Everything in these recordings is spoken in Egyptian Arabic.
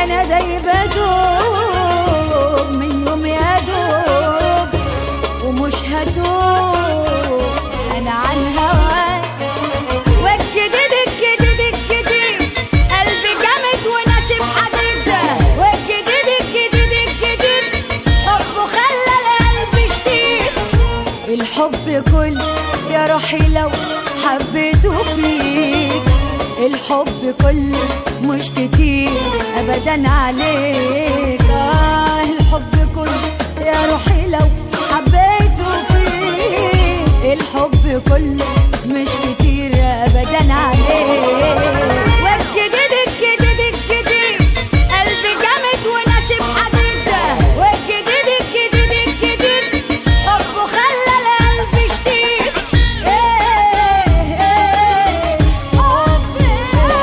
انا دايبه دوب من يوم يا دوب ومش هدوب انا عن هواك والجديد الجديد الجديد قلبي جامد وناشف حديد والجديد الجديد الجديد حبه خلى القلب شديد الحب كل يا روحي لو حبيته فيك الحب كله مش كتير ابدا عليك آه الحب كله يا روحي لو حبيته فيك الحب كله مش كتير ابدا عليك والجديد الجديد الجديد قلبي جامد وناشف حديد والجديد الجديد الجديد حبه خلى القلب شديد ايه ايه حبي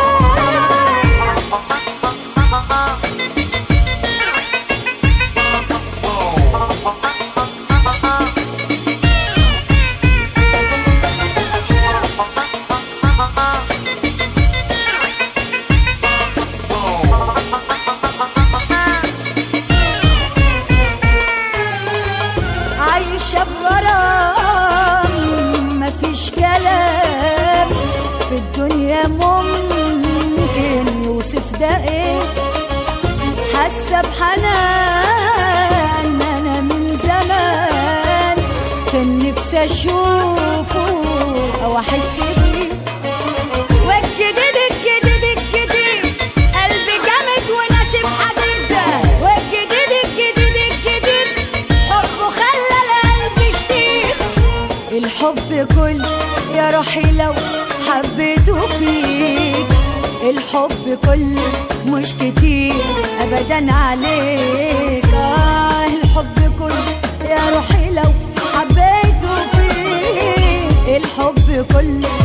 عايشة بغرام مفيش كلام في الدنيا ممكن يوصف ده ايه حاسة بحنان انا من زمان كان نفسي اشوفه او احس بيه والجديد الجديد الجديد قلبي جامد وناشف حديد والجديد الجديد الجديد حبه خلى القلب شديد الحب كل يا روحي لو حبيته فيك الحب كله مش كتير ابدا عليك آه الحب كله يا روحي لو حبيته فيك الحب كله